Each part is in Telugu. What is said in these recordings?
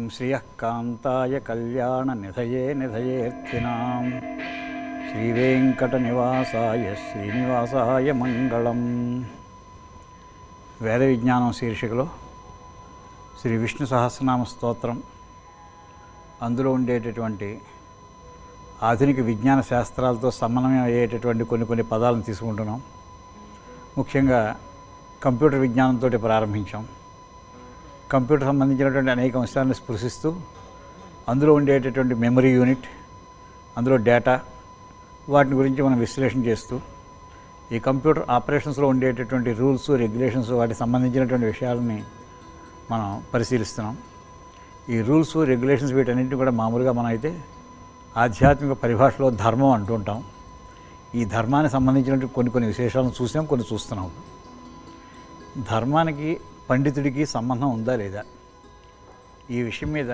శ్రియః కాంతాయ కళ్యాణ నిధయే నిధయేర్థినాం శ్రీవేంకటనివాసాయ శ్రీనివాసాయ మంగళం వేద విజ్ఞానం శీర్షికలో శ్రీ విష్ణు సహస్రనామ స్తోత్రం అందులో ఉండేటటువంటి ఆధునిక విజ్ఞాన శాస్త్రాలతో సమన్వయం అయ్యేటటువంటి కొన్ని కొన్ని పదాలను తీసుకుంటున్నాం ముఖ్యంగా కంప్యూటర్ విజ్ఞానంతో ప్రారంభించాం కంప్యూటర్ సంబంధించినటువంటి అనేక అంశాలను స్పృశిస్తూ అందులో ఉండేటటువంటి మెమరీ యూనిట్ అందులో డేటా వాటిని గురించి మనం విశ్లేషణ చేస్తూ ఈ కంప్యూటర్ ఆపరేషన్స్లో ఉండేటటువంటి రూల్స్ రెగ్యులేషన్స్ వాటికి సంబంధించినటువంటి విషయాలని మనం పరిశీలిస్తున్నాం ఈ రూల్స్ రెగ్యులేషన్స్ వీటన్నింటిని కూడా మామూలుగా మనం అయితే ఆధ్యాత్మిక పరిభాషలో ధర్మం అంటుంటాం ఈ ధర్మానికి సంబంధించినటువంటి కొన్ని కొన్ని విశేషాలను చూసాం కొన్ని చూస్తున్నాం ధర్మానికి పండితుడికి సంబంధం ఉందా లేదా ఈ విషయం మీద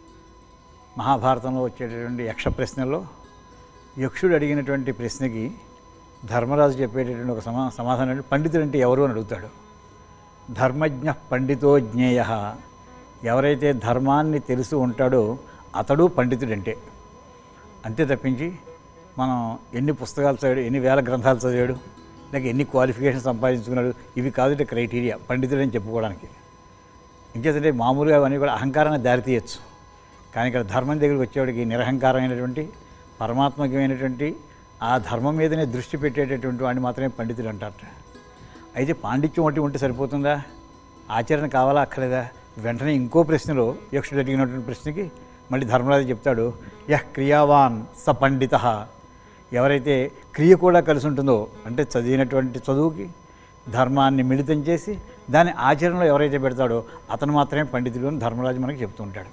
మహాభారతంలో వచ్చేటటువంటి యక్ష ప్రశ్నలో యక్షుడు అడిగినటువంటి ప్రశ్నకి ధర్మరాజు చెప్పేటటువంటి ఒక సమా సమాధానం అంటే పండితుడు అంటే ఎవరు అని అడుగుతాడు ధర్మజ్ఞ పండితో జ్ఞేయ ఎవరైతే ధర్మాన్ని తెలుసు ఉంటాడో అతడు పండితుడంటే అంతే తప్పించి మనం ఎన్ని పుస్తకాలు చదివాడు ఎన్ని వేల గ్రంథాలు చదివాడు లేక ఎన్ని క్వాలిఫికేషన్ సంపాదించుకున్నాడు ఇవి కాదు క్రైటీరియా పండితుడని చెప్పుకోవడానికి ఇంకేదంటే మామూలుగా అవన్నీ కూడా అహంకారాన్ని దారితీయచ్చు కానీ ఇక్కడ ధర్మం దగ్గరికి వచ్చేవాడికి నిరహంకారమైనటువంటి పరమాత్మకమైనటువంటి ఆ ధర్మం మీదనే దృష్టి పెట్టేటటువంటి వాడిని మాత్రమే పండితుడు అంటారట అయితే పాండిత్యం ఒకటి ఉంటే సరిపోతుందా ఆచరణ కావాలా అక్కలేదా వెంటనే ఇంకో ప్రశ్నలో యక్షుడు అడిగినటువంటి ప్రశ్నకి మళ్ళీ ధర్మరాజు చెప్తాడు యహ్ క్రియావాన్ స పండిత ఎవరైతే క్రియ కూడా కలిసి ఉంటుందో అంటే చదివినటువంటి చదువుకి ధర్మాన్ని మిళితం చేసి దాని ఆచరణలో ఎవరైతే పెడతాడో అతను మాత్రమే పండితుడు అని ధర్మరాజు మనకి చెప్తూ ఉంటాడు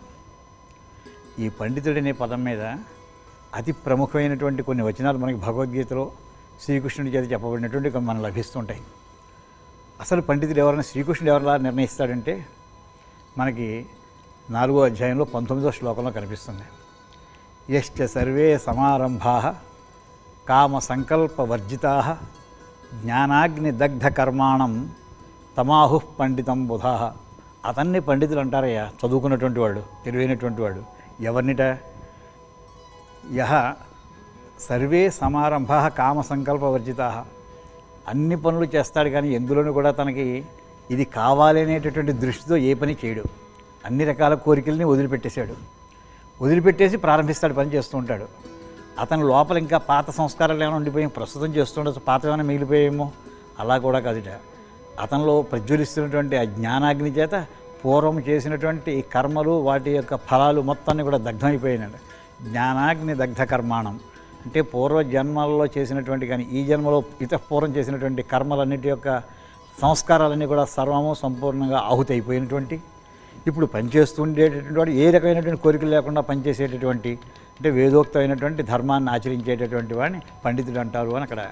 ఈ పండితుడు అనే పదం మీద అతి ప్రముఖమైనటువంటి కొన్ని వచనాలు మనకి భగవద్గీతలో శ్రీకృష్ణుడి చేత చెప్పబడినటువంటి కొన్ని మనకు లభిస్తుంటాయి అసలు పండితుడు ఎవరైనా శ్రీకృష్ణుడు ఎవరిలా నిర్ణయిస్తాడంటే మనకి నాలుగో అధ్యాయంలో పంతొమ్మిదో శ్లోకంలో కనిపిస్తుంది యశ్చ సర్వే సమారంభా కామ సంకల్ప వర్జితా జ్ఞానాగ్ని దగ్ధ కర్మాణం తమాహు పండితం బుధా అతన్ని పండితులు అంటారయ్యా చదువుకున్నటువంటి వాడు తెలివైనటువంటి వాడు ఎవరినిట యహ సర్వే సమారంభ కామ సంకల్ప వర్జితా అన్ని పనులు చేస్తాడు కానీ ఎందులోనూ కూడా తనకి ఇది కావాలి అనేటటువంటి దృష్టితో ఏ పని చేయడు అన్ని రకాల కోరికల్ని వదిలిపెట్టేశాడు వదిలిపెట్టేసి ప్రారంభిస్తాడు పని చేస్తూ ఉంటాడు అతని లోపల ఇంకా పాత సంస్కారాలు ఏమైనా ఉండిపోయి ప్రస్తుతం చేస్తుండొచ్చు పాత ఏమైనా మిగిలిపోయేమో అలా కూడా కాదుట అతనిలో ప్రజ్వలిస్తున్నటువంటి ఆ జ్ఞానాగ్ని చేత పూర్వం చేసినటువంటి ఈ కర్మలు వాటి యొక్క ఫలాలు మొత్తాన్ని కూడా దగ్ధమైపోయినాడు జ్ఞానాగ్ని దగ్ధ కర్మాణం అంటే పూర్వ జన్మల్లో చేసినటువంటి కానీ ఈ జన్మలో ఇతపూర్వం చేసినటువంటి కర్మలన్నిటి యొక్క సంస్కారాలన్నీ కూడా సర్వము సంపూర్ణంగా ఆహుతి అయిపోయినటువంటి ఇప్పుడు పనిచేస్తుండేటటువంటి వాడు ఏ రకమైనటువంటి కోరికలు లేకుండా పనిచేసేటటువంటి అంటే వేదోక్తమైనటువంటి ధర్మాన్ని ఆచరించేటటువంటి వాడిని పండితుడు అంటారు అని అక్కడ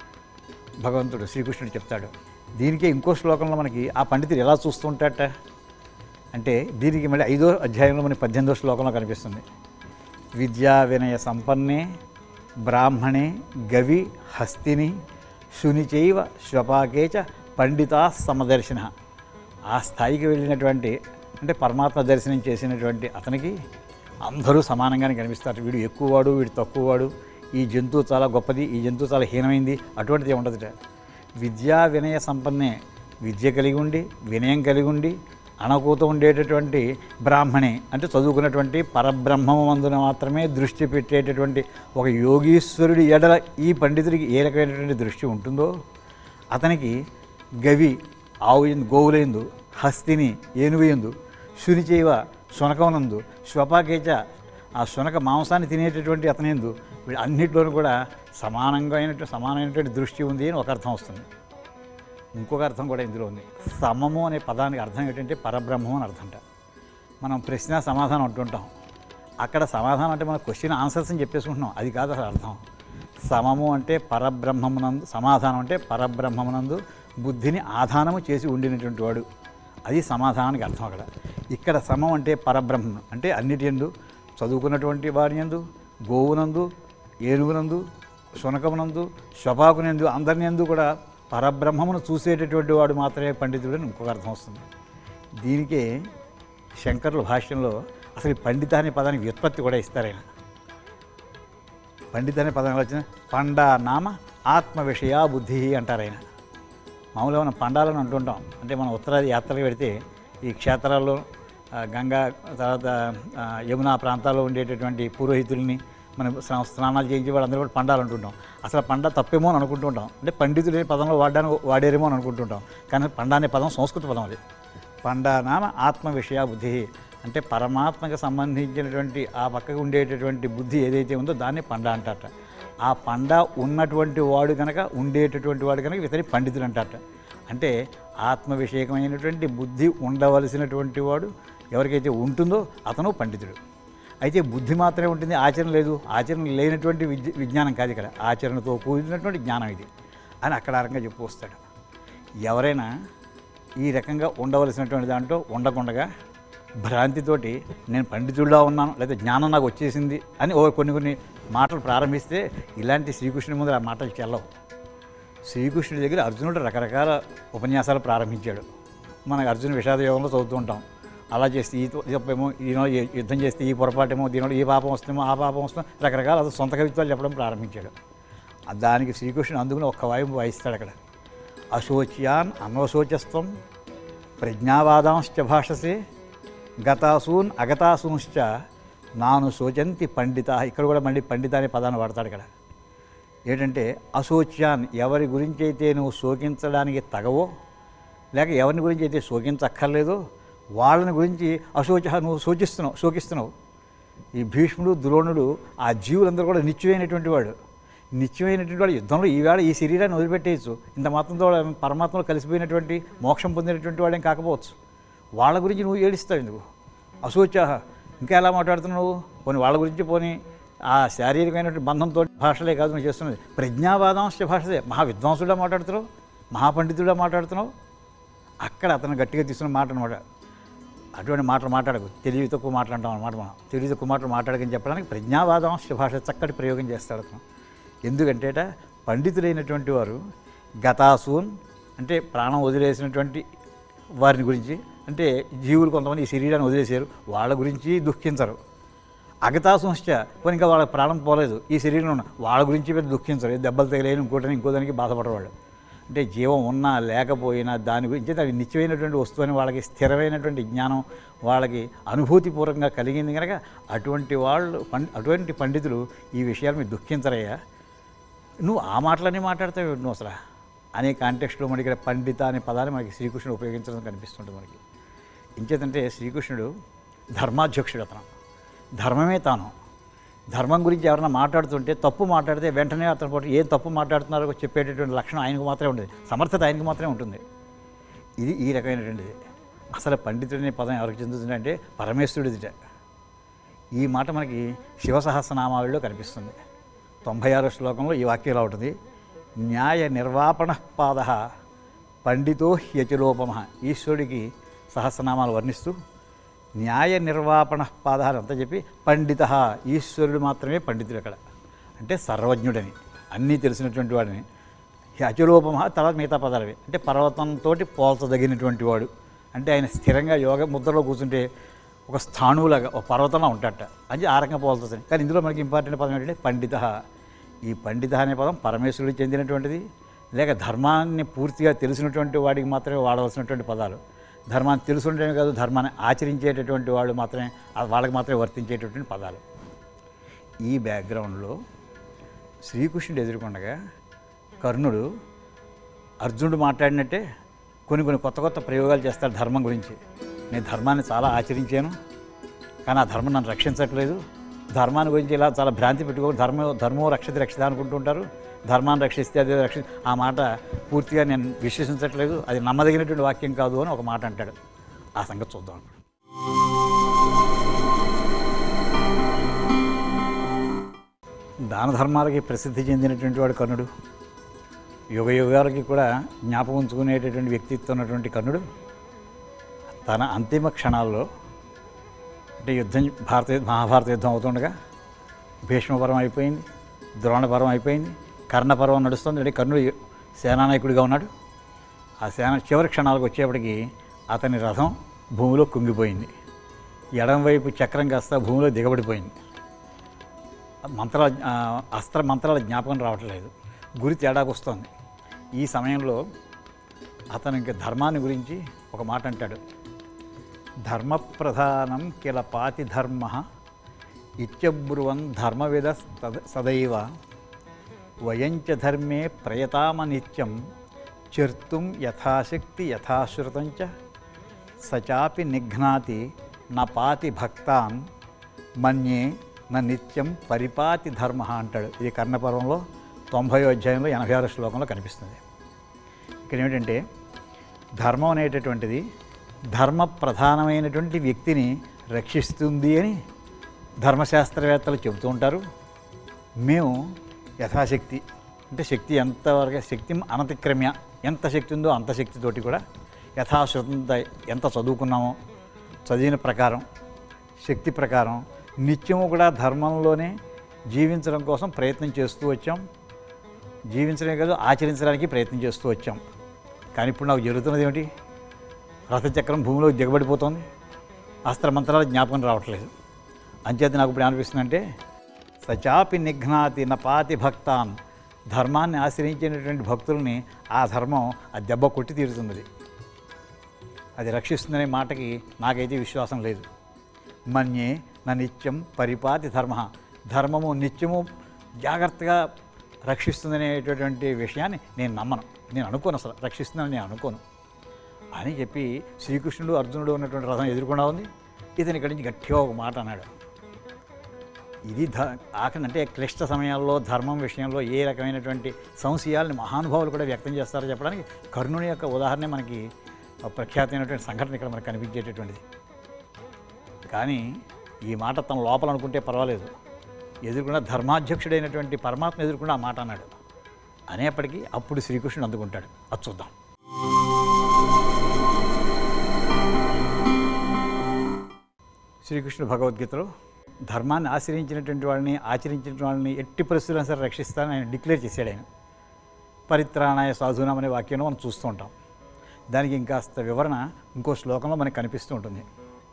భగవంతుడు శ్రీకృష్ణుడు చెప్తాడు దీనికే ఇంకో శ్లోకంలో మనకి ఆ పండితుడు ఎలా చూస్తూ ఉంటాడట అంటే దీనికి మళ్ళీ ఐదో అధ్యాయంలో మనకి పద్దెనిమిదో శ్లోకంలో కనిపిస్తుంది విద్యా వినయ సంపన్నే బ్రాహ్మణే గవి హస్తిని శునిచైవ శ్వపాకేచ పండితా సమదర్శిన ఆ స్థాయికి వెళ్ళినటువంటి అంటే పరమాత్మ దర్శనం చేసినటువంటి అతనికి అందరూ సమానంగానే కనిపిస్తారు వీడు ఎక్కువవాడు వీడు తక్కువవాడు ఈ జంతువు చాలా గొప్పది ఈ జంతువు చాలా హీనమైంది అటువంటిది ఉండదుట విద్యా వినయ సంపన్నే విద్య కలిగి ఉండి వినయం కలిగి ఉండి అణకూత ఉండేటటువంటి బ్రాహ్మణి అంటే చదువుకున్నటువంటి పరబ్రహ్మము అందున మాత్రమే దృష్టి పెట్టేటటువంటి ఒక యోగీశ్వరుడి ఎడల ఈ పండితుడికి ఏ రకమైనటువంటి దృష్టి ఉంటుందో అతనికి గవి ఆవు ఎందు గోవులందు హస్తిని ఏనుగు ఎందు శునిచేవ శునకమునందు శ్వపాకేచ ఆ శునక మాంసాన్ని తినేటటువంటి అతనేందు వీడు అన్నింటిలోనూ కూడా సమానంగా అయినటువంటి సమానమైనటువంటి దృష్టి ఉంది అని ఒక అర్థం వస్తుంది ఇంకొక అర్థం కూడా ఇందులో ఉంది సమము అనే పదానికి అర్థం ఏంటంటే పరబ్రహ్మం అని అర్థంట మనం ప్రశ్న సమాధానం అంటుంటాం అక్కడ సమాధానం అంటే మన క్వశ్చన్ ఆన్సర్స్ అని చెప్పేసుకుంటున్నాం అది కాదు అసలు అర్థం సమము అంటే పరబ్రహ్మమునందు సమాధానం అంటే పరబ్రహ్మమునందు బుద్ధిని ఆధానము చేసి ఉండినటువంటి వాడు అది సమాధానానికి అర్థం అక్కడ ఇక్కడ సమం అంటే పరబ్రహ్మం అంటే అన్నిటి ఎందు చదువుకున్నటువంటి వారి ఎందు గోవునందు ఏనుగునందు శునకమునందు శపాకునందు అందరిని ఎందు కూడా పరబ్రహ్మమును చూసేటటువంటి వాడు మాత్రమే పండితుడు అని ఇంకొక అర్థం వస్తుంది దీనికే శంకరుల భాష్యంలో అసలు ఈ పండిత అనే పదానికి వ్యుత్పత్తి కూడా ఇస్తారు ఆయన పండిత అనే పదం ఎలా వచ్చిన పండ నామ ఆత్మ విషయ బుద్ధి అంటారు ఆయన మామూలుగా మనం పండాలని అంటుంటాం అంటే మనం ఉత్తరాది యాత్రలకు పెడితే ఈ క్షేత్రాల్లో ఆ, గంగా తర్వాత ఆ, యమునా ప్రాంతాల్లో ఉండేటటువంటి పురోహితుల్ని మనం స్నా- స్నానాలు చేయించి వాళ్ళందరూ కూడా పండాలు అంటుంటాం అసలు పండ తప్పేమో అని అనుకుంటుంటాం అంటే పండితులు అనే పదంలో వాడడానికి వాడేరేమో అని అనుకుంటుంటాం కానీ పండ అనే పదం సంస్కృత పదం అది పండ నామ ఆత్మ విషయ బుద్ధి అంటే పరమాత్మకు సంబంధించినటువంటి ఆ పక్కకు ఉండేటటువంటి బుద్ధి ఏదైతే ఉందో దాన్ని పండ అంటారట ఆ పండ ఉన్నటువంటి వాడు కనుక ఉండేటటువంటి వాడు కనుక ఇతని పండితుడు అంటారట అంటే ఆత్మ విషయకమైనటువంటి బుద్ధి ఉండవలసినటువంటి వాడు ఎవరికైతే ఉంటుందో అతను పండితుడు అయితే బుద్ధి మాత్రమే ఉంటుంది ఆచరణ లేదు ఆచరణ లేనటువంటి విద్య విజ్ఞానం కాదు ఇక్కడ ఆచరణతో కూడినటువంటి జ్ఞానం ఇది అని అక్కడ ఆ రకంగా చెప్పు వస్తాడు ఎవరైనా ఈ రకంగా ఉండవలసినటువంటి దాంట్లో ఉండకుండగా భ్రాంతితోటి నేను పండితుడిలా ఉన్నాను లేదా జ్ఞానం నాకు వచ్చేసింది అని ఓ కొన్ని కొన్ని మాటలు ప్రారంభిస్తే ఇలాంటి శ్రీకృష్ణుని ముందు ఆ మాటలు చెల్లవు శ్రీకృష్ణుడి దగ్గర అర్జునుడు రకరకాల ఉపన్యాసాలు ప్రారంభించాడు మనకు అర్జున విషాద యోగంలో చదువుతూ ఉంటాం అలా చేస్తే ఈ తప్పేమో దీనిలో ఈ యుద్ధం చేస్తే ఈ పొరపాటేమో దీనిలో ఈ పాపం వస్తుందేమో ఆ పాపం వస్తుందో రకరకాల అసలు సొంత కవిత్వాలు చెప్పడం ప్రారంభించాడు ఆ దానికి శ్రీకృష్ణుడు అందుకుని ఒక్క వాయువు వాయిస్తాడు అక్కడ అశోచ్యాన్ అనవశోచస్వం ప్రజ్ఞావాదాంశ్చ భాషసే గతాసూన్ అగతాసూంశ్చ నాను శోచంతి పండిత ఇక్కడ కూడా మళ్ళీ పండిత అనే పదాన్ని వాడతాడు ఇక్కడ ఏంటంటే అశోచ్యాన్ ఎవరి గురించి అయితే నువ్వు శోకించడానికి తగవో లేక ఎవరిని గురించి అయితే శోకించక్కర్లేదో వాళ్ళని గురించి అశోచ నువ్వు శోచిస్తున్నావు శోకిస్తున్నావు ఈ భీష్ముడు ద్రోణుడు ఆ జీవులందరూ కూడా నిత్యమైనటువంటి వాడు నిత్యమైనటువంటి వాడు యుద్ధంలో ఈవేళ ఈ శరీరాన్ని వదిలిపెట్టేయచ్చు ఇంత మాత్రంతో వాడు పరమాత్మలో కలిసిపోయినటువంటి మోక్షం పొందినటువంటి వాడేం కాకపోవచ్చు వాళ్ళ గురించి నువ్వు ఏడుస్తావు ఎందుకు అశోచాహ ఇంకా ఎలా మాట్లాడుతున్నావు పోనీ వాళ్ళ గురించి పోనీ ఆ శారీరకమైనటువంటి బంధంతో భాషలే కాదు నువ్వు చేస్తున్నది ప్రజ్ఞావాదాంశ భాషదే మహా విద్వాంసుడా మాట్లాడుతున్నావు మహాపండితుడా మాట్లాడుతున్నావు అక్కడ అతను గట్టిగా తీసుకున్న మాట అనమాట అటువంటి మాటలు మాట్లాడకు తెలివి తక్కువ మాట్లాడటం అనమాట మనం తెలివి తక్కువ మాటలు మాట్లాడకని చెప్పడానికి ప్రజ్ఞావాదాంశ భాష చక్కటి ప్రయోగం చేస్తాడు అతను ఎందుకంటేట పండితులైనటువంటి వారు గతాసూన్ అంటే ప్రాణం వదిలేసినటువంటి వారిని గురించి అంటే జీవులు కొంతమంది ఈ శరీరాన్ని వదిలేశారు వాళ్ళ గురించి దుఃఖించరు అగతాసంశ్చ పోనీ ఇంకా వాళ్ళ ప్రాణం పోలేదు ఈ శరీరంలో ఉన్న వాళ్ళ గురించి పెద్ద దుఃఖించరు ఏ దెబ్బలు తగిలేని ఇంకోటని ఇంకో దానికి బాధపడేవాళ్ళు అంటే జీవం ఉన్నా లేకపోయినా దాని గురించి అది నిత్యమైనటువంటి వస్తువు అని వాళ్ళకి స్థిరమైనటువంటి జ్ఞానం వాళ్ళకి అనుభూతిపూర్వకంగా కలిగింది కనుక అటువంటి వాళ్ళు పం అటువంటి పండితులు ఈ విషయాలు మీరు దుఃఖించరయ్యా నువ్వు ఆ మాటలన్నీ మాట్లాడతావు నువ్వు అసలు అనే కాంటెక్స్ట్లో మనకి ఇక్కడ పండిత అనే పదాన్ని మనకి శ్రీకృష్ణుడు ఉపయోగించడం కనిపిస్తుంటుంది మనకి ఇంచేతంటే శ్రీకృష్ణుడు ధర్మాధ్యక్షుడు అతను ధర్మమే తాను ధర్మం గురించి ఎవరైనా మాట్లాడుతుంటే తప్పు మాట్లాడితే వెంటనే అతను పాటు ఏం తప్పు మాట్లాడుతున్నారో చెప్పేటటువంటి లక్షణం ఆయనకు మాత్రమే ఉంటుంది సమర్థత ఆయనకు మాత్రమే ఉంటుంది ఇది ఈ రకమైనటువంటిది అసలు పండితుడు అనే పదం ఎవరికి చెందుతుందంటే పరమేశ్వరుడిదిట ఈ మాట మనకి శివసహస్రనామావళిలో కనిపిస్తుంది తొంభై ఆరో శ్లోకంలో ఈ వాక్యం ఇలా ఉంటుంది న్యాయ నిర్వాపణ పాద పండితో హ్యతిలోపమ ఈశ్వరుడికి సహస్రనామాలు వర్ణిస్తూ న్యాయ నిర్వాపణ పాద అంతా చెప్పి పండిత ఈశ్వరుడు మాత్రమే పండితుడు అక్కడ అంటే సర్వజ్ఞుడని అన్నీ తెలిసినటువంటి వాడిని అచలోపమ తర్వాత మిగతా పదాలవి అంటే పర్వతంతో పోల్చదగినటువంటి వాడు అంటే ఆయన స్థిరంగా యోగ ముద్రలో కూర్చుంటే ఒక స్థాణువులాగా ఒక పర్వతంలో ఉంటాడట అది ఆ రకంగా పోల్చుతుంది కానీ ఇందులో మనకి ఇంపార్టెంట్ పదం ఏంటంటే పండిత ఈ పండిత అనే పదం పరమేశ్వరుడికి చెందినటువంటిది లేక ధర్మాన్ని పూర్తిగా తెలిసినటువంటి వాడికి మాత్రమే వాడవలసినటువంటి పదాలు ధర్మాన్ని తెలుసుంటేనే కాదు ధర్మాన్ని ఆచరించేటటువంటి వాళ్ళు మాత్రమే ఆ వాళ్ళకి మాత్రమే వర్తించేటటువంటి పదాలు ఈ బ్యాక్గ్రౌండ్లో శ్రీకృష్ణుడు ఎదుర్కొండగా కర్ణుడు అర్జునుడు మాట్లాడినట్టే కొన్ని కొన్ని కొత్త కొత్త ప్రయోగాలు చేస్తాడు ధర్మం గురించి నేను ధర్మాన్ని చాలా ఆచరించాను కానీ ఆ ధర్మం నన్ను రక్షించట్లేదు ధర్మాన్ని గురించి ఇలా చాలా భ్రాంతి పెట్టుకో ధర్మ ధర్మో రక్షిత రక్షిత అనుకుంటుంటారు ధర్మాన్ని రక్షిస్తే అదే రక్షి ఆ మాట పూర్తిగా నేను విశ్వసించట్లేదు అది నమ్మదగినటువంటి వాక్యం కాదు అని ఒక మాట అంటాడు ఆ సంగతి చూద్దాం దాన ధర్మాలకి ప్రసిద్ధి చెందినటువంటి వాడు కర్ణుడు యుగ యుగాలకి కూడా జ్ఞాపకం ఉంచుకునేటటువంటి వ్యక్తిత్వం ఉన్నటువంటి కర్ణుడు తన అంతిమ క్షణాల్లో అంటే యుద్ధం భారత మహాభారత యుద్ధం అవుతుండగా భీష్మపరం అయిపోయింది ద్రోణపరం అయిపోయింది కర్ణపర్వం నడుస్తుంది అంటే కర్ణుడు సేనానాయకుడిగా ఉన్నాడు ఆ సేన చివరి క్షణాలకు వచ్చేప్పటికి అతని రథం భూమిలో కుంగిపోయింది ఎడంవైపు చక్రం కాస్త భూమిలో దిగబడిపోయింది మంత్రాల ఆ, అస్త్ర మంత్రాల జ్ఞాపకం రావట్లేదు గురి తేడాకు వస్తుంది ఈ సమయంలో అతను ఇంక ధర్మాన్ని గురించి ఒక మాట అంటాడు ధర్మప్రధానం కిల పాతి ధర్మ ఇత్యబ్రువన్ ధర్మవిద సద- సదైవ వయంచ ధర్మే ప్రయతామ నిత్యం చర్తుం యథాశక్తి యథాశ్రుతం చ సచాపి నిఘ్నాతి న పాతి భక్తాన్ మన్యే న నిత్యం పరిపాతి ధర్మ అంటాడు ఇది కర్ణపర్వంలో తొంభై అధ్యాయంలో ఎనభై ఆరు శ్లోకంలో కనిపిస్తుంది ఇక్కడ ఏమిటంటే ధర్మం అనేటటువంటిది ధర్మ ప్రధానమైనటువంటి వ్యక్తిని రక్షిస్తుంది అని ధర్మశాస్త్రవేత్తలు చెబుతూ ఉంటారు మేము యథాశక్తి అంటే శక్తి ఎంతవరకు శక్తి అనతిక్రమ్య ఎంత శక్తి ఉందో అంత శక్తితోటి కూడా యథాశ్రుతంత ఎంత చదువుకున్నామో చదివిన ప్రకారం శక్తి ప్రకారం నిత్యము కూడా ధర్మంలోనే జీవించడం కోసం ప్రయత్నం చేస్తూ వచ్చాం జీవించడమే కాదు ఆచరించడానికి ప్రయత్నం చేస్తూ వచ్చాం కానీ ఇప్పుడు నాకు జరుగుతున్నది ఏమిటి రథచక్రం భూమిలో దిగబడిపోతుంది అస్త్రమంత్రాల జ్ఞాపకం రావట్లేదు అంచేత నాకు ఇప్పుడు ఏమనిపిస్తుందంటే సచాపి నిఘ్నాతి నపాతి భక్తాన్ ధర్మాన్ని ఆశ్రయించినటువంటి భక్తుల్ని ఆ ధర్మం ఆ దెబ్బ కొట్టి తీరుతున్నది అది రక్షిస్తుందనే మాటకి నాకైతే విశ్వాసం లేదు మన్యే నా నిత్యం పరిపాతి ధర్మ ధర్మము నిత్యము జాగ్రత్తగా రక్షిస్తుందనేటటువంటి విషయాన్ని నేను నమ్మను నేను అనుకోను అసలు రక్షిస్తుందని నేను అనుకోను అని చెప్పి శ్రీకృష్ణుడు అర్జునుడు ఉన్నటువంటి రథం ఎదుర్కొన్నా ఉంది ఇతని ఇక్కడి నుంచి గట్టిగా ఒక మాట అన్నాడు ఇది ధ ఆఖరి అంటే క్లిష్ట సమయాల్లో ధర్మం విషయంలో ఏ రకమైనటువంటి సంశయాలని మహానుభావులు కూడా వ్యక్తం చేస్తారో చెప్పడానికి కర్ణుని యొక్క ఉదాహరణ మనకి ప్రఖ్యాతమైనటువంటి సంఘటన ఇక్కడ మనకు కనిపించేటటువంటిది కానీ ఈ మాట తన లోపల అనుకుంటే పర్వాలేదు ఎదుర్కొన్న ధర్మాధ్యక్షుడైనటువంటి పరమాత్మ ఎదుర్కొన్న ఆ మాట అన్నాడు అనేప్పటికీ అప్పుడు శ్రీకృష్ణుడు అందుకుంటాడు అది చూద్దాం శ్రీకృష్ణుడు భగవద్గీతలో ధర్మాన్ని ఆశ్రయించినటువంటి వాళ్ళని ఆచరించిన వాళ్ళని ఎట్టి పరిస్థితులను సరే రక్షిస్తానని ఆయన డిక్లేర్ చేశాడు ఆయన పరిత్రాణాయ సాధునాం అనే వాక్యం మనం చూస్తూ ఉంటాం దానికి ఇంకాస్త వివరణ ఇంకో శ్లోకంలో మనకు కనిపిస్తూ ఉంటుంది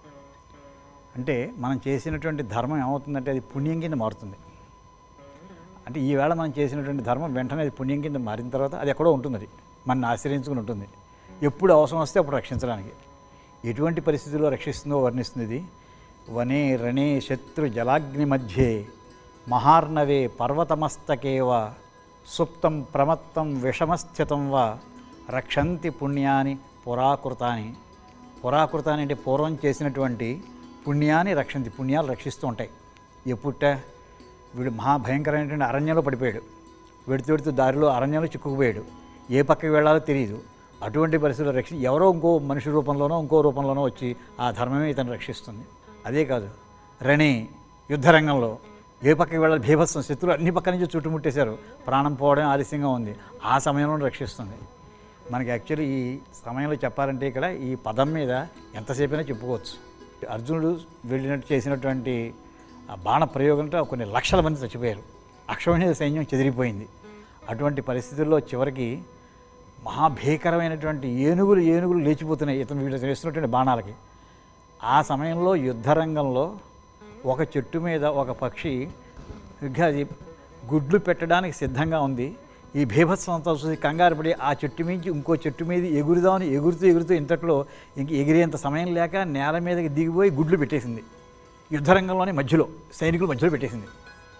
అంటే మనం చేసినటువంటి ధర్మం ఏమవుతుందంటే అది పుణ్యం కింద మారుతుంది అంటే ఈవేళ మనం చేసినటువంటి ధర్మం వెంటనే అది పుణ్యం కింద మారిన తర్వాత అది ఎక్కడో ఉంటుంది అది మన ఆశ్రయించుకుని ఉంటుంది ఎప్పుడు అవసరం వస్తే అప్పుడు రక్షించడానికి ఎటువంటి పరిస్థితుల్లో రక్షిస్తుందో వర్ణిస్తుంది ఇది వనే రణే శత్రు జలాగ్ని మధ్యే మహార్ణవే పర్వతమస్తకేవ సుప్తం ప్రమత్తం విషమస్థితం వా రక్షంతి పుణ్యాని పురాకృతాని పురాకృతాని అంటే పూర్వం చేసినటువంటి పుణ్యాన్ని రక్షంతి పుణ్యాలు రక్షిస్తూ ఉంటాయి ఎప్పుట వీడు మహాభయంకరమైనటువంటి అరణ్యంలో పడిపోయాడు వెడుతూ వెడుతూ దారిలో అరణ్యంలో చిక్కుకుపోయాడు ఏ పక్కకి వెళ్ళాలో తెలియదు అటువంటి పరిస్థితుల్లో రక్షి ఎవరో ఇంకో మనిషి రూపంలోనో ఇంకో రూపంలోనో వచ్చి ఆ ధర్మమే ఇతను రక్షిస్తుంది అదే కాదు రణి యుద్ధరంగంలో ఏ పక్కకి వెళ్ళాలి భీభత్సం శత్రువులు అన్ని పక్క నుంచి చుట్టుముట్టేశారు ప్రాణం పోవడం ఆలస్యంగా ఉంది ఆ సమయంలో రక్షిస్తుంది మనకి యాక్చువల్లీ ఈ సమయంలో చెప్పాలంటే ఇక్కడ ఈ పదం మీద ఎంతసేపైనా చెప్పుకోవచ్చు అర్జునుడు వెళ్ళినట్టు చేసినటువంటి ఆ బాణ ప్రయోగంతో కొన్ని లక్షల మంది చచ్చిపోయారు అక్షోహిణి సైన్యం చెదిరిపోయింది అటువంటి పరిస్థితుల్లో చివరికి మహాభీకరమైనటువంటి ఏనుగులు ఏనుగులు లేచిపోతున్నాయి ఇతను వీళ్ళు వేస్తున్నటువంటి బాణాలకి ఆ సమయంలో యుద్ధరంగంలో ఒక చెట్టు మీద ఒక పక్షి ఇంకా అది గుడ్లు పెట్టడానికి సిద్ధంగా ఉంది ఈ భీభత్సం అంతా చూసి కంగారు పడి ఆ చెట్టు మించి ఇంకో చెట్టు మీద ఎగురుదామని ఎగురుతూ ఎగురుతూ ఇంతట్లో ఇంక ఎగిరేంత సమయం లేక నేల మీదకి దిగిపోయి గుడ్లు పెట్టేసింది యుద్ధరంగంలోని మధ్యలో సైనికుల మధ్యలో పెట్టేసింది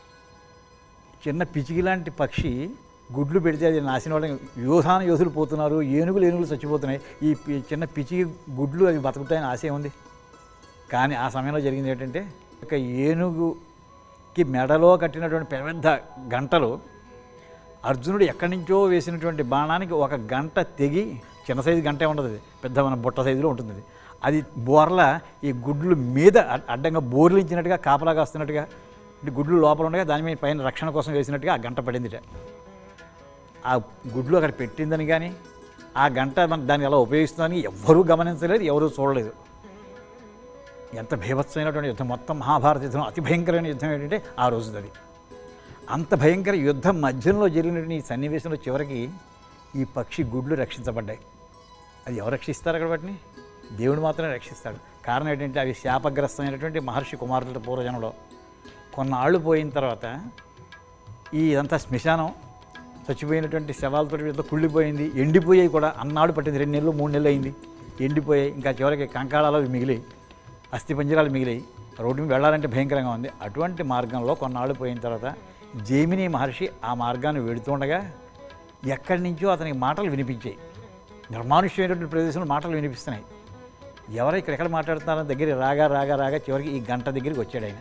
చిన్న పిచికి లాంటి పక్షి గుడ్లు పెడితే అది నాశనం వాళ్ళ యోధాన యోధులు పోతున్నారు ఏనుగులు ఏనుగులు చచ్చిపోతున్నాయి ఈ పి- చిన్న పిచికి గుడ్లు అవి బతుకుతాయని ఆశ ఉంది కానీ ఆ సమయంలో జరిగింది ఏంటంటే ఒక ఏనుగుకి మెడలో కట్టినటువంటి పెద్ద గంటలు అర్జునుడు ఎక్కడి నుంచో వేసినటువంటి బాణానికి ఒక గంట తెగి చిన్న సైజు గంటే ఉండదు అది పెద్ద మన బుట్ట సైజులో ఉంటుంది అది అది బోర్ల ఈ గుడ్లు మీద అడ్- అడ్డంగా బోర్లించినట్టుగా కాపలాగా వస్తున్నట్టుగా అంటే గుడ్లు లోపల ఉండగా దాని మీద పైన రక్షణ కోసం వేసినట్టుగా ఆ గంట పడిందిట ఆ గుడ్లు అక్కడ పెట్టిందని కానీ ఆ గంట మన దాన్ని ఎలా ఉపయోగిస్తుందని ఎవ్వరూ గమనించలేదు ఎవరూ చూడలేదు ఎంత భీభత్సమైనటువంటి యుద్ధం మొత్తం మహాభారత యుద్ధం అతి భయంకరమైన యుద్ధం ఏంటంటే ఆ రోజుది అది అంత భయంకర యుద్ధం మధ్యలో జరిగినటువంటి ఈ సన్నివేశంలో చివరికి ఈ పక్షి గుడ్లు రక్షించబడ్డాయి అది ఎవరు రక్షిస్తారు అక్కడ వాటిని దేవుడు మాత్రమే రక్షిస్తాడు కారణం ఏంటంటే అవి శాపగ్రస్తమైనటువంటి మహర్షి కుమారుల పూర్వజనంలో కొన్నాళ్ళు పోయిన తర్వాత ఈ ఇదంతా శ్మశానం చచ్చిపోయినటువంటి శవాలతో ఇదంతా కుళ్ళిపోయింది ఎండిపోయాయి కూడా అన్నాడు పట్టింది రెండు నెలలు మూడు నెలలు అయింది ఎండిపోయాయి ఇంకా చివరికి కంకాళాలు అవి మిగిలాయి అస్థి పంజరాలు మిగిలాయి రోడ్డు మీద వెళ్ళాలంటే భయంకరంగా ఉంది అటువంటి మార్గంలో కొన్నాళ్ళు పోయిన తర్వాత జైమిని మహర్షి ఆ మార్గాన్ని వెళుతుండగా ఎక్కడి నుంచో అతనికి మాటలు వినిపించాయి నిర్మానుష్యమైనటువంటి ప్రదేశంలో మాటలు వినిపిస్తున్నాయి ఎవరు ఇక్కడ ఎక్కడ మాట్లాడుతున్నారని దగ్గర రాగా రాగా రాగా చివరికి ఈ గంట దగ్గరికి వచ్చాడు ఆయన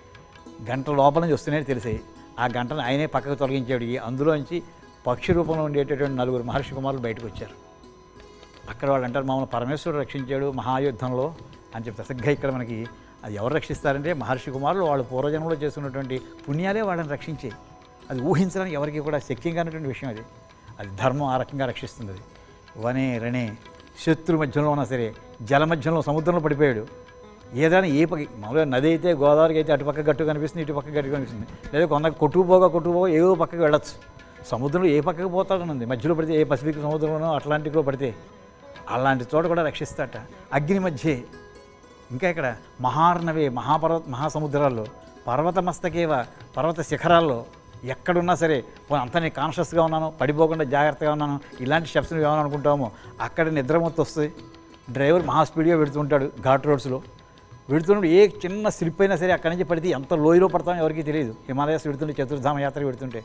గంట లోపల నుంచి వస్తున్నాయని తెలిసాయి ఆ గంటను ఆయనే పక్కకు తొలగించాడు ఈ అందులోంచి పక్షి రూపంలో ఉండేటటువంటి నలుగురు మహర్షి కుమారులు బయటకు వచ్చారు అక్కడ వాళ్ళు అంటారు మమ్మల్ని పరమేశ్వరుడు రక్షించాడు మహాయుద్ధంలో అని చెప్తారు సరిగ్గా ఇక్కడ మనకి అది ఎవరు రక్షిస్తారంటే మహర్షి కుమారులు వాళ్ళు పూర్వజన్మలో చేస్తున్నటువంటి పుణ్యాలే వాళ్ళని రక్షించాయి అది ఊహించడానికి ఎవరికి కూడా శక్యంగా ఉన్నటువంటి విషయం అది అది ధర్మం ఆ రకంగా రక్షిస్తుంది అది వనే రణే శత్రు మధ్యంలో ఉన్నా సరే జల మధ్యంలో సముద్రంలో పడిపోయాడు ఏదైనా ఏ పక్క మామూలుగా నది అయితే గోదావరికి అయితే అటుపక్క గట్టు కనిపిస్తుంది ఇటు పక్క గట్టు కనిపిస్తుంది లేదా కొంత కొట్టుకుపోగా కొట్టుకుపోగా ఏదో పక్కకి వెళ్ళొచ్చు సముద్రంలో ఏ పక్కకు పోతాడని ఉంది మధ్యలో పడితే ఏ పసిఫిక్ సముద్రంలోనో అట్లాంటిక్లో పడితే అలాంటి చోట కూడా రక్షిస్తాట అగ్ని మధ్యే ఇంకా ఇక్కడ మహార్ణవే మహాపర్వత మహాసముద్రాల్లో పర్వత మస్తకేవ పర్వత శిఖరాల్లో ఎక్కడున్నా సరే పోనీ అంతా నేను కాన్షియస్గా ఉన్నాను పడిపోకుండా జాగ్రత్తగా ఉన్నాను ఇలాంటి స్టెప్స్ ఏమని అనుకుంటామో అక్కడ నిద్ర మొత్తం వస్తుంది డ్రైవర్ మహా స్పీడ్గా వెడుతుంటాడు ఘాట్ రోడ్స్లో వెడుతున్నప్పుడు ఏ చిన్న స్లిప్ అయినా సరే అక్కడి నుంచి పడితే ఎంత లోయలో పడతామో ఎవరికీ తెలియదు హిమాలయాస్ వెడుతుంటే చతుర్ధామ యాత్ర వెడుతుంటే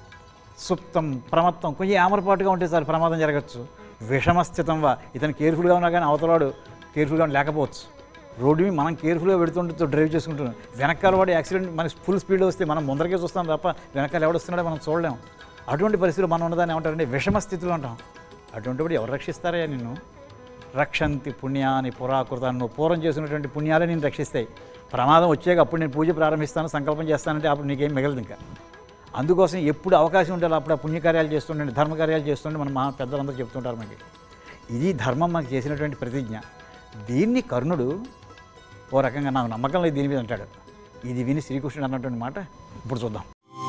సుప్తం ప్రమత్తం కొంచెం ఆమరపాటుగా ఉంటే సార్ ప్రమాదం జరగచ్చు విషమస్థితం వా ఇతను కేర్ఫుల్గా ఉన్నా కానీ అవతలవాడు కేర్ఫుల్గా లేకపోవచ్చు రోడ్డు మీద మనం కేర్ఫుల్గా పెడుతుంటే డ్రైవ్ చేసుకుంటున్నాం వెనకాల వాడు యాక్సిడెంట్ మనకి ఫుల్ స్పీడ్ వస్తే మనం ముందరకే చూస్తాం తప్ప వెనకాల ఎవడొస్తున్నాడో మనం చూడలేం అటువంటి పరిస్థితులు మనం ఉన్నదాన్ని ఏమంటారంటే విషమ స్థితిలో ఉంటాం అటువంటిప్పుడు ఎవరు రక్షిస్తారా నిన్ను రక్షంతి పుణ్యాన్ని పురాకృతాన్ని నువ్వు పూర్వం చేసినటువంటి పుణ్యాలే నేను రక్షిస్తాయి ప్రమాదం వచ్చాక అప్పుడు నేను పూజ ప్రారంభిస్తాను సంకల్పం చేస్తానంటే అప్పుడు నీకేం మిగలదు ఇంకా అందుకోసం ఎప్పుడు అవకాశం ఉండాలి అప్పుడు ఆ పుణ్యకార్యాలు చేస్తుండండి ధర్మకార్యాలు చేస్తుండే మన మా పెద్దలందరూ చెప్తుంటారు మనకి ఇది ధర్మం మనకి చేసినటువంటి ప్రతిజ్ఞ దీన్ని కర్ణుడు ఓ రకంగా నాకు నమ్మకం లేదు దీని మీద అంటాడు ఇది విని శ్రీకృష్ణుడు అన్నటువంటి మాట ఇప్పుడు చూద్దాం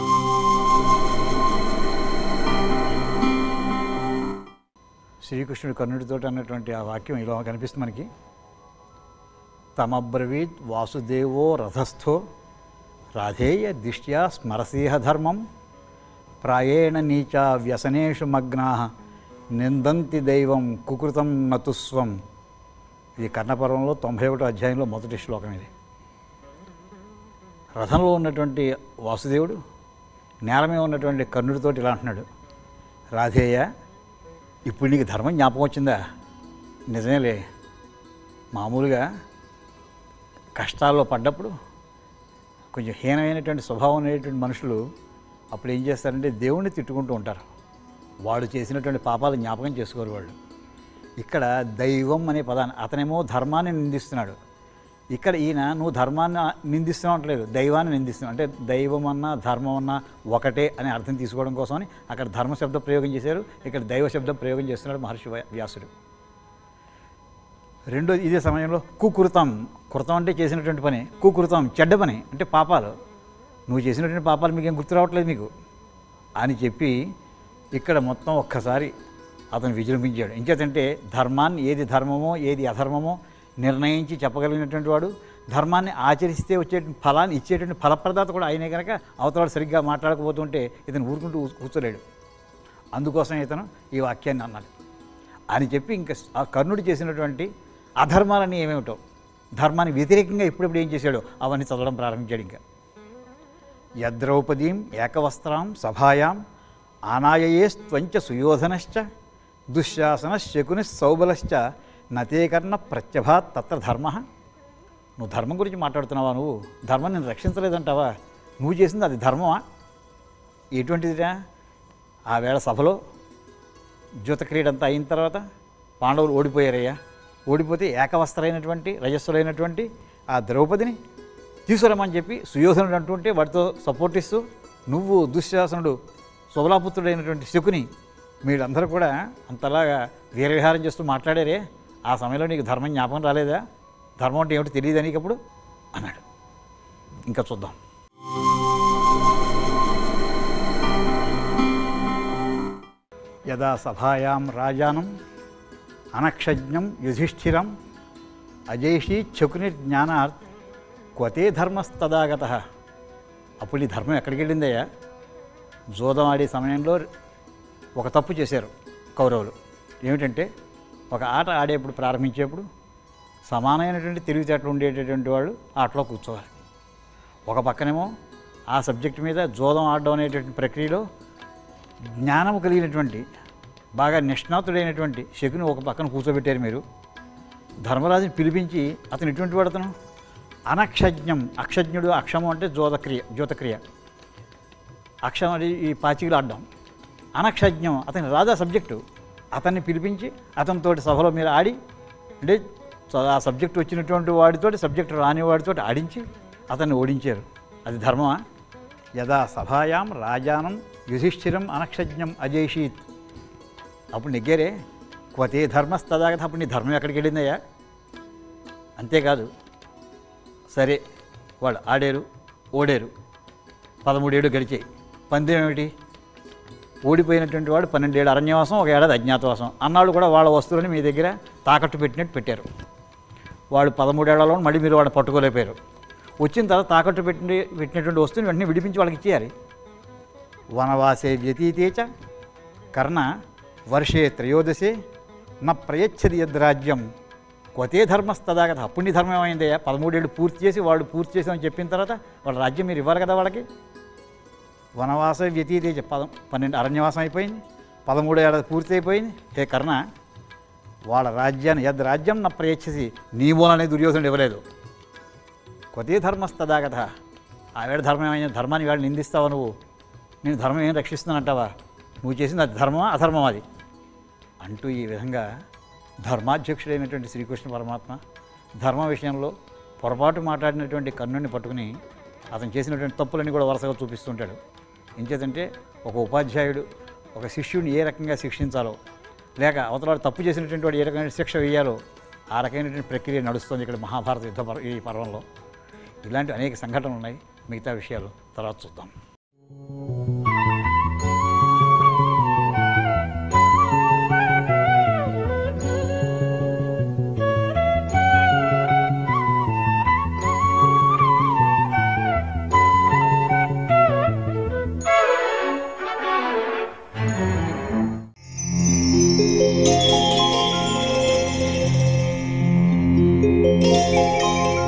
శ్రీకృష్ణుడు కర్ణుడితో అన్నటువంటి ఆ వాక్యం ఇలా కనిపిస్తుంది మనకి తమబ్రవీత్ వాసుదేవో రథస్థో రాధేయ దిష్ట్యా స్మరసీహ ధర్మం ప్రాయేణ నీచా వ్యసనేషు మగ్నా నిందంతి దైవం కుకృతం నతుస్వం ఇది కర్ణపర్వంలో తొంభై ఒకటో అధ్యాయంలో మొదటి శ్లోకం ఇది రథంలో ఉన్నటువంటి వాసుదేవుడు నేల మీద ఉన్నటువంటి కర్ణుడితోటి ఇలా అంటున్నాడు రాధేయ ఇప్పుడు నీకు ధర్మం జ్ఞాపకం వచ్చిందా నిజమేలే మామూలుగా కష్టాల్లో పడ్డప్పుడు కొంచెం హీనమైనటువంటి స్వభావం అనేటువంటి మనుషులు అప్పుడు ఏం చేస్తారంటే దేవుణ్ణి తిట్టుకుంటూ ఉంటారు వాడు చేసినటువంటి పాపాలు జ్ఞాపకం చేసుకోరు వాళ్ళు ఇక్కడ దైవం అనే పదాన్ని అతనేమో ధర్మాన్ని నిందిస్తున్నాడు ఇక్కడ ఈయన నువ్వు ధర్మాన్ని నిందిస్తున్నావు అంటలేదు దైవాన్ని నిందిస్తున్నావు అంటే దైవం అన్నా ధర్మం అన్నా ఒకటే అనే అర్థం తీసుకోవడం కోసమని అక్కడ ధర్మ శబ్ద ప్రయోగం చేశారు ఇక్కడ దైవ శబ్దం ప్రయోగం చేస్తున్నాడు మహర్షి వ్య- వ్యాసుడు రెండో ఇదే సమయంలో కుకృతం కృతం అంటే చేసినటువంటి పని కుకృతం చెడ్డ పని అంటే పాపాలు నువ్వు చేసినటువంటి పాపాలు మీకేం గుర్తు రావట్లేదు మీకు అని చెప్పి ఇక్కడ మొత్తం ఒక్కసారి అతను విజృంభించాడు ఇంకేతంటే ధర్మాన్ని ఏది ధర్మమో ఏది అధర్మమో నిర్ణయించి చెప్పగలిగినటువంటి వాడు ధర్మాన్ని ఆచరిస్తే వచ్చే ఫలాన్ని ఇచ్చేటువంటి ఫలప్రదాత కూడా ఆయనే కనుక అవతలాడు సరిగ్గా మాట్లాడకపోతుంటే ఇతను ఊరుకుంటూ కూర్చో- కూర్చోలేడు అందుకోసం ఇతను ఈ వాక్యాన్ని అన్నాడు అని చెప్పి ఇంకా ఆ కర్ణుడు చేసినటువంటి అధర్మాలన్నీ ఏమేమిటో ధర్మానికి వ్యతిరేకంగా ఎప్పుడెప్పుడు ఏం చేశాడో అవన్నీ చదవడం ప్రారంభించాడు ఇంకా యద్రౌపదీం ఏకవస్త్రాం సభాయాం ఆనాయయే స్త్వంచ సుయోధనశ్చ దుశ్శాసన శకుని సౌబలశ్చ నతేకర్ణ ప్రత్యభాత్ తత్ర ధర్మ నువ్వు ధర్మం గురించి మాట్లాడుతున్నావా నువ్వు ధర్మం నేను రక్షించలేదంటావా నువ్వు చేసింది అది ధర్మమా ఎటువంటిదిరా ఆ వేళ సభలో జ్యోత క్రీడ అంతా అయిన తర్వాత పాండవులు ఓడిపోయారయ్యా ఓడిపోతే ఏకవస్త్రైనటువంటి రజస్సులైనటువంటి ఆ ద్రౌపదిని తీసుకురమ్మని చెప్పి సుయోధనుడు అంటుంటే వాటితో సపోర్ట్ ఇస్తూ నువ్వు దుశ్శాసనుడు శుభలాపుత్రుడైనటువంటి శకుని మీరందరూ కూడా అంతలాగా వీరవిహారం చేస్తూ మాట్లాడారే ఆ సమయంలో నీకు ధర్మం జ్ఞాపకం రాలేదా ధర్మం అంటే ఏమిటో తెలియదా నీకు అప్పుడు అన్నాడు ఇంకా చూద్దాం యదా సభాయాం రాజానం అనక్షజ్ఞం యుధిష్ఠిరం అజేషి చకుని జ్ఞానాత్ క్వతే ధర్మస్తదాగత అప్పుడు ఈ ధర్మం ఎక్కడికి వెళ్ళిందయ్యా జోదం ఆడే సమయంలో ఒక తప్పు చేశారు కౌరవులు ఏమిటంటే ఒక ఆట ఆడేప్పుడు ప్రారంభించేప్పుడు సమానమైనటువంటి తెలివితేటలు ఉండేటటువంటి వాళ్ళు ఆటలో కూర్చోవాలి ఒక పక్కనేమో ఆ సబ్జెక్ట్ మీద జోదం ఆడడం అనేటువంటి ప్రక్రియలో జ్ఞానం కలిగినటువంటి బాగా నిష్ణాతుడైనటువంటి శకుని ఒక పక్కన కూర్చోబెట్టారు మీరు ధర్మరాజుని పిలిపించి అతను ఎటువంటి వాడు అతను అనక్షజ్ఞం అక్షజ్ఞుడు అక్షము అంటే జోతక్రియ జ్యోతక్రియ అక్షం అది ఈ పాచికలు ఆడడం అనక్షజ్ఞం అతని రాజా సబ్జెక్టు అతన్ని పిలిపించి అతనితోటి సభలో మీరు ఆడి అంటే స- ఆ సబ్జెక్ట్ వచ్చినటువంటి వాడితోటి సబ్జెక్ట్ రాని వాడితోటి ఆడించి అతన్ని ఓడించారు అది ధర్మమా యదా సభాయాం రాజానం యుధిష్ఠిరం అనక్షజ్ఞం అజేషీత్ అప్పుడు నెగ్గారే క్వతే ధర్మస్తదాగత అప్పుడు నీ ధర్మం ఎక్కడికి వెళ్ళిందయ్యా అంతేకాదు సరే వాళ్ళు ఆడారు ఓడారు పదమూడేళ్ళు గడిచాయి పందెం ఏమిటి ఓడిపోయినటువంటి వాడు పన్నెండేళ్ళు అరణ్యవాసం ఒక ఏడాది అజ్ఞాతవాసం అన్నాళ్ళు కూడా వాళ్ళ వస్తువులని మీ దగ్గర తాకట్టు పెట్టినట్టు పెట్టారు వాళ్ళు పదమూడేళ్లలో మళ్ళీ మీరు వాడు పట్టుకోలేకపోయారు వచ్చిన తర్వాత తాకట్టు పెట్టి పెట్టినటువంటి వస్తువుని వెంటనే విడిపించి వాళ్ళకి ఇచ్చేయాలి వనవాసే వ్యతీతేచ కర్ణ వర్షే త్రయోదశే న ప్రయచ్చది యద్రాజ్యం కొతే ధర్మస్తదాగత అప్పుడు నీ ధర్మం ఏమైందయ్యా పదమూడేళ్ళు పూర్తి చేసి వాళ్ళు పూర్తి చేసామని చెప్పిన తర్వాత వాళ్ళ రాజ్యం మీరు ఇవ్వాలి కదా వాళ్ళకి వనవాస వ్యతీతేజ పదం పన్నెండు అరణ్యవాసం అయిపోయింది పదమూడు ఏడాది పూర్తి అయిపోయింది హే కర్ణ వాళ్ళ రాజ్యాన్ని యద్ రాజ్యం నా ప్రయచ్ఛసి నీ మూలనే దుర్యోధనుడు ఇవ్వలేదు కొతే ధర్మస్తదాగత ఆవిడ ధర్మం ఏమైనా ధర్మాన్ని వాడు నిందిస్తావా నువ్వు నేను ధర్మం ఏం రక్షిస్తున్నానంటావా నువ్వు చేసింది అది ధర్మమా అధర్మం అది అంటూ ఈ విధంగా ధర్మాధ్యక్షుడైనటువంటి శ్రీకృష్ణ పరమాత్మ ధర్మ విషయంలో పొరపాటు మాట్లాడినటువంటి కర్ణుడిని పట్టుకుని అతను చేసినటువంటి తప్పులన్నీ కూడా వరుసగా చూపిస్తుంటాడు ఎంచేతంటే ఒక ఉపాధ్యాయుడు ఒక శిష్యుడిని ఏ రకంగా శిక్షించాలో లేక అవతల వాడు తప్పు చేసినటువంటి వాడు ఏ రకమైన శిక్ష వేయాలో ఆ రకమైనటువంటి ప్రక్రియ నడుస్తుంది ఇక్కడ మహాభారత యుద్ధ పర్వ ఈ పర్వంలో ఇలాంటి అనేక సంఘటనలు ఉన్నాయి మిగతా విషయాలు తర్వాత చూద్దాం Thank you.